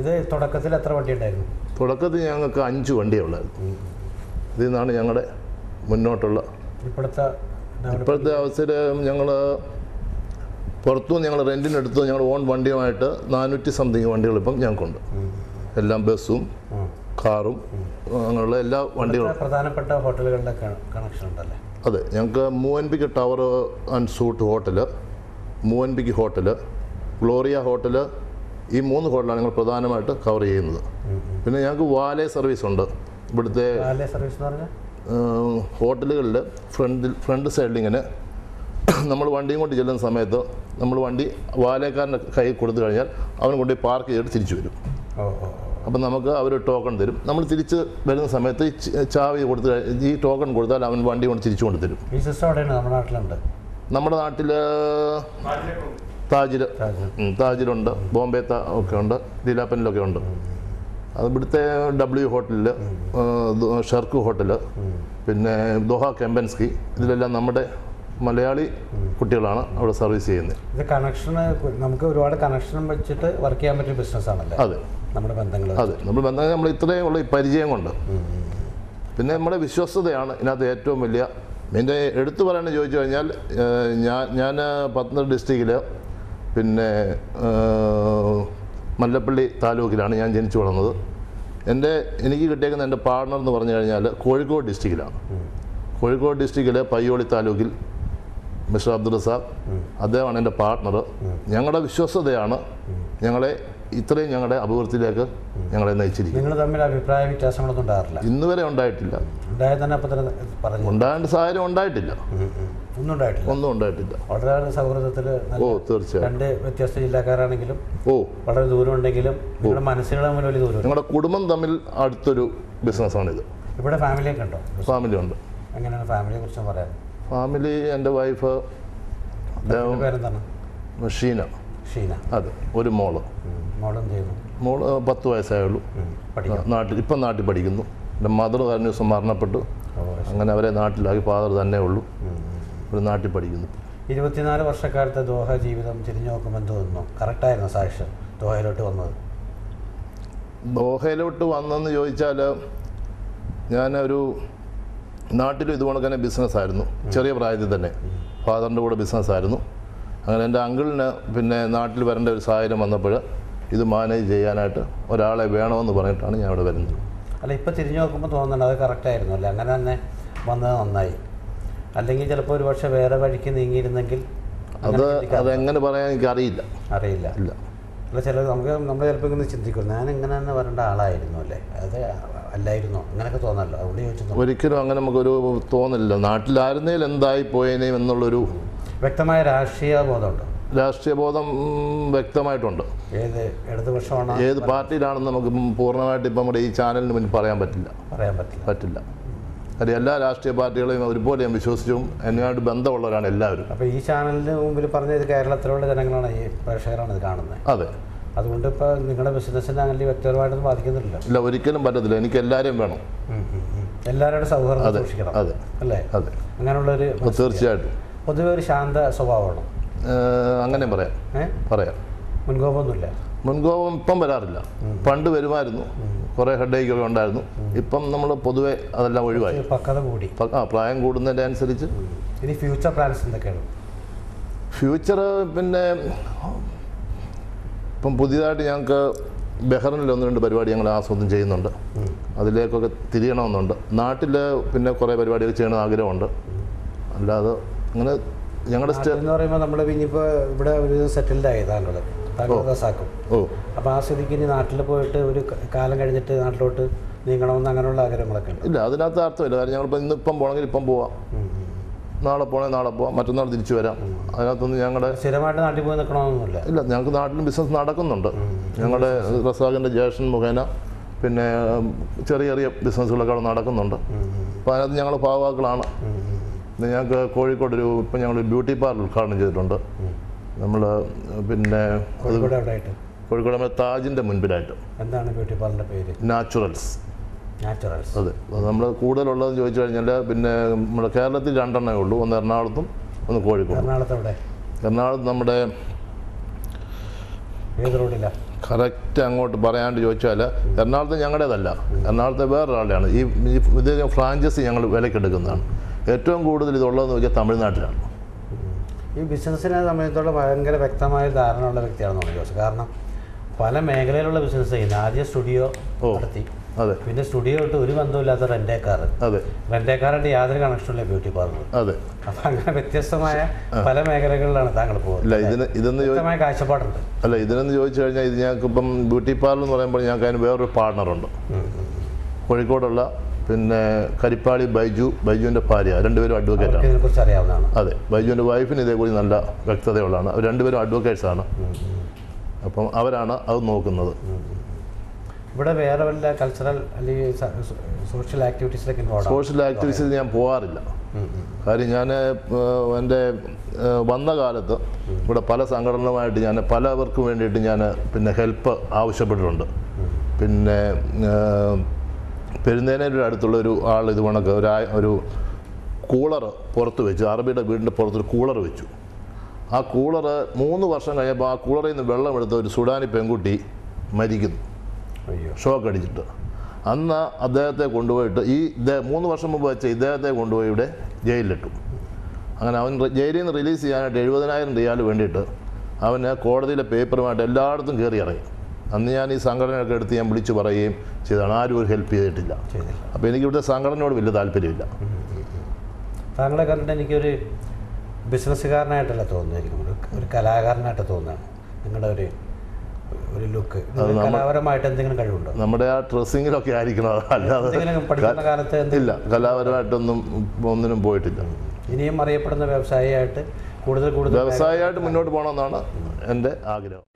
ഇത് തുടക്കത്തിൽ എത്ര വണ്ടി ഉണ്ടായിരുന്നു തുടക്കത്തിൽ ഞങ്ങൾക്ക് അഞ്ച് വണ്ടിയേ ഉള്ളായിരുന്നു ഇതിൽ നിന്നാണ് ഞങ്ങളുടെ മുന്നോട്ടുള്ള ഇപ്പോഴത്തെ ഡെവലപ്പ് ഇപ്പോഴത്തെ അവസ്ഥയിൽ ഞങ്ങൾ പുറത്തുനിന്ന് ഞങ്ങൾ റെൻറ്റിനെടുത്ത് ഞങ്ങൾ ഓൺ വണ്ടിയുമായിട്ട് നാനൂറ്റി സംതിങ് വണ്ടികൾ ഇപ്പം ഞങ്ങൾക്കുണ്ട് എല്ലാം ബസ്സും കാറും അങ്ങനെയുള്ള എല്ലാ വണ്ടികളും പ്രധാനപ്പെട്ട ഹോട്ടലുകളുടെ കണക്ഷൻ ഉണ്ടല്ലേ അതെ ഞങ്ങൾക്ക് Movenpick tower and suite hotel Movenpick hotel Gloria hotel ഈ മൂന്ന് ഹോട്ടലാണ് ഞങ്ങൾ പ്രധാനമായിട്ട് കവർ ചെയ്യുന്നത് പിന്നെ ഞങ്ങൾക്ക് വാലേ സർവീസ് ഉണ്ട് ഇവിടുത്തെ വാലേ സർവീസ് എന്ന് പറഞ്ഞാൽ ഹോട്ടലുകളിൽ ഫ്രണ്ടിൽ ഫ്രണ്ട് സൈഡിൽ ഇങ്ങനെ നമ്മൾ വണ്ടിയും കൊണ്ട് ചെല്ലുന്ന സമയത്ത് നമ്മൾ വണ്ടി വാലേക്കാരൻ്റെ കയ്യിൽ കൊടുത്തു കഴിഞ്ഞാൽ അവൻ കൊണ്ട് പാർക്ക് ചെയ്തിട്ട് തിരിച്ചു വരും ഓ ഓ ഓ. അപ്പം നമുക്ക് അവർ ടോക്കൺ തരും നമ്മൾ തിരിച്ച് വരുന്ന സമയത്ത് ഈ ച- ചാവി കൊടുത്ത് കഴി- ഈ ടോക്കൺ കൊടുത്താൽ അവൻ വണ്ടി കൊണ്ട് തിരിച്ചു കൊണ്ട് തരും ഈ സിസ്റ്റം അവിടെയാണ് നമ്മുടെ നാട്ടിലുണ്ട് നമ്മുടെ നാട്ടിൽ താജിൽ താജിൽ. ഉം, താജിലുണ്ട് ബോംബെ ത ഒക്കെ ഉണ്ട് ലീലാപ്പനിലൊക്കെ ഉണ്ട് അത് ഇവിടുത്തെ ഡബ്ല്യു ഹോട്ടലിൽ ഷർക്ക് ഹോട്ടൽ പിന്നെ ദോഹ കെമ്പൻസ്കി ഇതിലെല്ലാം നമ്മുടെ മലയാളി കുട്ടികളാണ് അവിടെ സർവീസ് ചെയ്യുന്നത് ഇത് കണക്ഷന് നമുക്ക് ഒരുപാട് കണക്ഷൻ വെച്ചിട്ട് വർക്ക് ചെയ്യാൻ പറ്റിയ ബിസിനസ് ആണല്ലേ അതെ നമ്മുടെ ബന്ധങ്ങൾ അതെ നമ്മൾ ബന്ധം നമ്മൾ ഇത്രയും ഉള്ള ഈ പരിചയം കൊണ്ട് പിന്നെ നമ്മുടെ വിശ്വസ്തതയാണ് ഇതിനകത്ത് ഏറ്റവും വലിയ എൻ്റെ എടുത്തു പറയാൻ ചോദിച്ചു കഴിഞ്ഞാൽ ഏഹ്, ഞാൻ ഞാൻ പത്തനംതിട്ട ഡിസ്ട്രിക്റ്റിൽ പിന്നെ ഏഹ്, മല്ലപ്പള്ളി താലൂക്കിലാണ് ഞാൻ ജനിച്ചു വളർന്നത് എൻ്റെ എനിക്ക് കിട്ടിയേക്കുന്ന എൻ്റെ പാർട്ണർ എന്ന് പറഞ്ഞു കഴിഞ്ഞാൽ കോഴിക്കോട് ഡിസ്ട്രിക്റ്റിലാണ് കോഴിക്കോട് ഡിസ്ട്രിക്റ്റിലെ പയ്യോളി താലൂക്കിൽ മിസ്റ്റർ അബ്ദുൾ റസാഖ് അദ്ദേഹമാണ് എൻ്റെ പാർട്ണർ ഞങ്ങളുടെ വിശ്വസ്തതയാണ് ഞങ്ങളെ ഇത്രയും ഞങ്ങളുടെ അഭിവൃദ്ധിയിലേക്ക് ഞങ്ങളെ നയിച്ചിരിക്കുന്നത് നിങ്ങൾ തമ്മിൽ അഭിപ്രായ വ്യത്യാസങ്ങളൊന്നും ഉണ്ടാകാറില്ല ഇന്ന് വരെ ഉണ്ടായിട്ടില്ല ഉണ്ടായത് തന്നെ അപ്പം തന്നെ പറഞ്ഞു ഉണ്ടാകേണ്ട സാഹചര്യം ഉണ്ടായിട്ടില്ല ഒന്നും ഉണ്ടായിട്ടില്ല ഒന്നും ഉണ്ടായിട്ടില്ല വളരെ സൗഹൃദത്തിൽ ഓ തീർച്ചയായും രണ്ട് വ്യത്യസ്ത ജില്ലക്കാരാണെങ്കിലും ഓ വളരെ ദൂരം ഉണ്ടെങ്കിലും നിങ്ങളുടെ മനസ്സുകൾ തമ്മിൽ വലിയ ദൂരം ഞങ്ങളുടെ കുടുംബം തമ്മിൽ അടുത്തൊരു ബിസിനസ്സാണിത് ഇവിടെ ഫാമിലിയൊക്കെ ഉണ്ടോ ഫാമിലി ഉണ്ട് എങ്ങനെയാണ് ഫാമിലിയെ കുറിച്ച് പറയാൻ ഫാമിലി എൻ്റെ വൈഫ് അദ്ദേഹം പേരെന്താണ് ഷീന ഷീന അതെ ഒരു മോള് ഉം. മോളും ചെയ്യുന്നു മോള് പത്ത് വയസ്സായുള്ളൂ ഉം. പഠിക്കും നാട്ടിൽ ഇപ്പം നാട്ടിൽ പഠിക്കുന്നു എൻ്റെ മദർ കഴിഞ്ഞ ദിവസം മരണപ്പെട്ടു ഓ, ശരി. അങ്ങനെ അവരെ നാട്ടിലാക്കി ഫാദർ തന്നെ ഉള്ളൂ ഒരു നാട്ടിൽ പഠിക്കുന്നു ഇരുപത്തിനാല് വർഷക്കാലത്തെ ദോഹ ജീവിതം തിരിഞ്ഞു നോക്കുമ്പോൾ എന്ത് തോന്നുന്നു കറക്റ്റായിരുന്നു സാക്ഷ്യം ദോഹയിലോട്ട് വന്നത് ദോഹയിലോട്ട് വന്നെന്ന് ചോദിച്ചാൽ ഞാനൊരു നാട്ടിലും ഇതുപോലെ തന്നെ ബിസിനസ്സായിരുന്നു ചെറിയ പ്രായത്തിൽ തന്നെ ഫാദറിൻ്റെ കൂടെ ബിസിനസ്സായിരുന്നു അങ്ങനെ എൻ്റെ അങ്കിളിന് പിന്നെ നാട്ടിൽ വരേണ്ട ഒരു സാഹചര്യം വന്നപ്പോൾ ഇത് മാനേജ് ചെയ്യാനായിട്ട് ഒരാളെ വേണമെന്ന് പറഞ്ഞിട്ടാണ് ഞാൻ ഇവിടെ വരുന്നത് അല്ല ഇപ്പം തിരിഞ്ഞു നോക്കുമ്പോൾ തോന്നുന്നുണ്ട് അത് കറക്റ്റായിരുന്നു അല്ലേ അങ്ങനെ തന്നെ വന്നത് നന്നായി അല്ലെങ്കിൽ ചിലപ്പോൾ ഒരു പക്ഷേ വേറെ വഴിക്ക് നീങ്ങിയിരുന്നെങ്കിൽ അങ്ങനെ അത് ചിന്തിക്കാൻ അതെങ്ങനെ പറയാൻ എനിക്കറിയില്ല അറിയില്ല ഇല്ല അല്ല ചില നമുക്ക് നമ്മൾ ചിലപ്പോൾ ഇങ്ങനെ ചിന്തിക്കും ഞാൻ ഇങ്ങനെ തന്നെ വരേണ്ട ആളായിരുന്നു അല്ലേ അത് അല്ലായിരുന്നോ അങ്ങനെയൊക്കെ തോന്നല്ലോ അതുകൊണ്ട് ചോദിച്ചു ഒരിക്കലും അങ്ങനെ നമുക്കൊരു തോന്നില്ല നാട്ടിലായിരുന്നേൽ എന്തായി പോയേനേം എന്നുള്ളൊരു വ്യക്തമായ രാഷ്ട്രീയ ബോധമുണ്ടോ രാഷ്ട്രീയ ബോധം ഉം, വ്യക്തമായിട്ടുണ്ട് ഏത് ഇടതുപക്ഷമാണോ ഏത് പാർട്ടിയിലാണെന്ന് നമുക്ക് ഇപ്പം പൂർണ്ണമായിട്ട് ഇപ്പം നമ്മുടെ ഈ ചാനലിന് മുന്നിൽ പറയാൻ പറ്റില്ല പറയാൻ പറ്റില്ല പറ്റില്ല കാര്യം എല്ലാ രാഷ്ട്രീയ പാർട്ടികളെയും ഒരുപോലെ ഞാൻ വിശ്വസിച്ചും എന്നുമായിട്ട് ബന്ധമുള്ളവരാണ് എല്ലാവരും അപ്പോൾ ഈ ചാനലിന് മുമ്പിൽ പറഞ്ഞ ഇത് കേരളത്തിലുള്ള ജനങ്ങളാണ് ഈ പ്രേക്ഷകരാണ് ഇത് കാണുന്നത് അതെ അതുകൊണ്ട് ഇപ്പോൾ നിങ്ങളുടെ ബിസിനസ്സിനെ അങ്ങനെ വ്യക്തിപരമായിട്ടൊന്നും ബാധിക്കുന്നില്ല ഇല്ല ഒരിക്കലും പറ്റത്തില്ല എനിക്ക് എല്ലാവരെയും വേണം എല്ലാവരുടെ സൗഹൃദം അതെ സൂക്ഷിക്കണം അതെ അല്ലേ അതെ അങ്ങനെയുള്ളൊരു അപ്പോൾ തീർച്ചയായിട്ടും പൊതുവെ ഒരു ശാന്ത സ്വഭാവമാണ് ഏഹ്, അങ്ങനെ പറയാം ഏഹ് പറയാം മുൻകോപമൊന്നുമില്ല മുൻകോപം ഇപ്പം വരാറില്ല പണ്ട് വരുമായിരുന്നു കുറേ ഹെഡേക്കൊക്കെ ഉണ്ടായിരുന്നു ഇപ്പം നമ്മൾ പൊതുവെ അതെല്ലാം ഒഴിവായി ഒരു പക്വത കൂടി പ- ആ പ്രായം കൂടുന്നതിൻ്റെ അനുസരിച്ച് ഇനി ഫ്യൂച്ചർ പ്ലാൻസ് എന്തൊക്കെയാണ് ഫ്യൂച്ചർ പിന്നെ ഇപ്പം പുതിയതായിട്ട് ഞങ്ങൾക്ക് ബഹ്റിനിൽ ഒന്ന് രണ്ട് പരിപാടി ഞങ്ങൾ ആസ്വാദനം ചെയ്യുന്നുണ്ട് അതിലേക്കൊക്കെ തിരിയണമെന്നുണ്ട് നാട്ടിൽ പിന്നെ കുറേ പരിപാടികൾ ചെയ്യണമെന്ന് ആഗ്രഹമുണ്ട് അല്ലാതെ അങ്ങനെ ഞങ്ങളുടെ സ്റ്റേ എന്ന് പറയുമ്പോൾ നമ്മൾ ഇനിയിപ്പോൾ ഇവിടെ ഒരു സെറ്റിൽഡ് ആയി താങ്കൾ താങ്കൾ റസാക്കും ഓ അപ്പോൾ ആ സ്ഥിതിക്ക് ഇനി നാട്ടിൽ പോയിട്ട് ഒരു ക- കാലം കഴിഞ്ഞിട്ട് നാട്ടിലോട്ട് നീങ്ങണമെന്ന് അങ്ങനെയുള്ള ആഗ്രഹങ്ങളൊക്കെ ഉണ്ട് ഇല്ല അതിനകത്ത് അർത്ഥമില്ല കാരണം ഞങ്ങളിപ്പോൾ ഇന്നിപ്പം പോകണമെങ്കിൽ ഇപ്പം പോവാം നാളെ പോകണമെങ്കിൽ നാളെ പോവാം മറ്റന്നാൾ തിരിച്ചു വരാം അതിനകത്തൊന്നും ഞങ്ങളുടെ സ്ഥിരമായിട്ട് നാട്ടിൽ പോയി നിൽക്കണമെന്നൊന്നുമില്ല ഇല്ല ഞങ്ങൾക്ക് നാട്ടിലും ബിസിനസ് നടക്കുന്നുണ്ട് ഞങ്ങളുടെ റസാഖിൻ്റെ ജേഷൻ മുഖേന പിന്നെ ഉം, ചെറിയ ചെറിയ ബിസിനസ്സുകളൊക്കെ അവിടെ നടക്കുന്നുണ്ട് അപ്പോൾ അതിനകത്ത് ഞങ്ങൾ ഭാഗവാക്കളാണ് പിന്നെ ഞങ്ങൾക്ക് കോഴിക്കോട് ഒരു ഇപ്പം ഞങ്ങൾ ബ്യൂട്ടി പാർലർ ഉദ്ഘാടനം ചെയ്തിട്ടുണ്ട് നമ്മൾ പിന്നെ കോഴിക്കോട് എവിടെ ആയിട്ട് കോഴിക്കോട് നമ്മുടെ താജിൻ്റെ മുൻപിലായിട്ട് എന്താണ് ബ്യൂട്ടി പാർലറിൻ്റെ പേര് നാച്ചുറൽസ് നാച്ചുറൽസ് അതെ അത് നമ്മൾ കൂടുതലുള്ളതെന്ന് ചോദിച്ചു കഴിഞ്ഞാൽ പിന്നെ നമ്മുടെ കേരളത്തിൽ രണ്ടെണ്ണമേ ഉള്ളൂ ഒന്ന് എറണാകുളത്തും ഒന്ന് കോഴിക്കോടും എറണാകുളത്ത് എവിടെ എറണാകുളത്ത് നമ്മുടെ ഏത് റോഡില്ല കറക്റ്റ് അങ്ങോട്ട് പറയാണ്ട് ചോദിച്ചാൽ എറണാകുളത്ത് ഞങ്ങളുടേതല്ല എറണാകുളത്തെ വേറൊരാളുടെയാണ് ഈ ഈ ഇത് ഫ്രാഞ്ചൈസി ഞങ്ങൾ വിലക്കെടുക്കുന്നതാണ് ഏറ്റവും കൂടുതൽ ഇതുള്ളതെന്ന് വെച്ചാൽ തമിഴ്നാട്ടിലാണ് ഈ ബിസിനസ്സിനെ സംബന്ധിച്ചോളം ഭയങ്കര വ്യക്തമായ ധാരണയുള്ള വ്യക്തിയാണെന്ന് തോന്നുന്നു ജോസ് കാരണം പല മേഖലയിലുള്ള ബിസിനസ് ചെയ്യുന്നത് ആദ്യം സ്റ്റുഡിയോ ഓ. നടത്തി അതെ പിന്നെ സ്റ്റുഡിയോ ഇട്ട് ഒരു ബന്ധമില്ലാത്ത റെൻറ്റേക്കാർ അതെ റെൻറ്റേക്കാരായിട്ട് യാതൊരു കണക്ഷനില്ല ബ്യൂട്ടി പാർലർ അതെ അപ്പം അങ്ങനെ വ്യത്യസ്തമായ പല മേഖലകളിലാണ് താങ്കൾ ഇല്ല പോകുന്നത് ഇതിന് ഇതെന്ന് ചോദിച്ചാൽ വ്യക്തമായ കാഴ്ചപ്പാടുണ്ട് അല്ല ഇതിനെന്ന് ചോദിച്ചു കഴിഞ്ഞാൽ ഇത് ഞങ്ങൾക്ക് ഇപ്പം ബ്യൂട്ടി പാർലർ എന്ന് പറയുമ്പോൾ ഞങ്ങൾക്ക് അതിന് വേറൊരു പാർട്ണറുണ്ട് കോഴിക്കോടുള്ള പിന്നെ കരിപ്പാളി ബൈജു ബൈജുവിൻ്റെ ഭാര്യ രണ്ടുപേരും അഡ്വക്കേറ്റാണ് അവർക്ക് ഇതിനെക്കുറിച്ച് അറിയാവുന്നതാണ് അതെ ബൈജുവിൻ്റെ വൈഫിന് ഇതേക്കുറിച്ച് നല്ല വ്യക്തതയുള്ളതാണ് അവർ രണ്ടുപേരും അഡ്വക്കേറ്റ്സാണ് അപ്പം അവരാണ് അത് നോക്കുന്നത് ഇവിടെ വേറെ വല്ല കൾച്ചറൽ അല്ലെങ്കിൽ സോഷ്യൽ ആക്ടിവിറ്റീസിലൊക്കെ ഇൻവോൾവ് സോഷ്യൽ ആക്ടിവിറ്റീസിൽ ഞാൻ പോകാറില്ല കാര്യം ഞാൻ എൻ്റെ വന്ന കാലത്ത് ഇവിടെ പല സംഘടനകളുമായിട്ട് ഞാൻ പലവർക്കും വേണ്ടിയിട്ട് ഞാൻ പിന്നെ ഹെൽപ്പ് ആവശ്യപ്പെട്ടിട്ടുണ്ട് പിന്നെ പെരുന്തേനയുടെ അടുത്തുള്ള ഒരു ആൾ ഇത് കണക്ക് ഒരു ആ- ഒരു കൂളർ പുറത്ത് വെച്ചു അറബിയുടെ വീടിൻ്റെ പുറത്തൊരു കൂളർ വെച്ചു ആ കൂളർ മൂന്ന് വർഷം കഴിഞ്ഞപ്പോൾ ആ കൂളറിൽ നിന്ന് വെള്ളം എടുത്ത ഒരു സുഡാനി പെൺകുട്ടി മരിക്കുന്നു അയ്യോ ഷോക്ക് അടിച്ചിട്ട് അന്ന് അദ്ദേഹത്തെ കൊണ്ടുപോയിട്ട് ഈ ഇദ്ദേ- മൂന്ന് വർഷം മുമ്പ് വെച്ച ഇദ്ദേഹത്തെ കൊണ്ടുപോയി ഇവിടെ ജയിലിലിട്ടു അങ്ങനെ അവൻ റി- ജയിലിൽ നിന്ന് റിലീസ് ചെയ്യാനായിട്ട് എഴുപതിനായിരം റിയാൽ വേണ്ടിയിട്ട് അവന് കോടതിയിലെ പേപ്പറുമായിട്ട് എല്ലായിടത്തും കയറി ഇറങ്ങി അന്ന് ഞാൻ ഈ സംഘടനയൊക്കെ എടുത്ത് ഞാൻ വിളിച്ചു പറയുകയും ചെയ്തതാണ് ആരും ഒരു ഹെൽപ്പ് ചെയ്തിട്ടില്ല ചെയ്തില്ല അപ്പോൾ എനിക്ക് ഇവിടുത്തെ സംഘടനയോട് വലിയ താല്പര്യമില്ല താങ്കളെ കണ്ടിട്ട് എനിക്കൊരു ബിസിനസ്സുകാരനായിട്ടല്ല തോന്നുന്നതായിരിക്കും ഒരു ഒരു കലാകാരനായിട്ട് തോന്നുന്നതാണ് നിങ്ങളുടെ ഒരു ഒരു ലുക്ക് കലാപരമായിട്ട് എന്തെങ്കിലും കഴിവുണ്ടോ നമ്മുടെ ആ ഡ്രസ്സിങ്ങിലൊക്കെ ആയിരിക്കണം അത് അല്ലാതെ എന്തെങ്കിലും പഠിക്കുന്ന കാലത്ത് എന്തെങ്കിലും ഇല്ല കലാപരമായിട്ടൊന്നും ഒന്നിനും പോയിട്ടില്ല ഇനിയും അറിയപ്പെടുന്ന വ്യവസായിയായിട്ട് കൂടുതൽ കൂടുതൽ വ്യവസായമായിട്ട് മുന്നോട്ട് പോകണമെന്നാണ് എൻ്റെ ആഗ്രഹം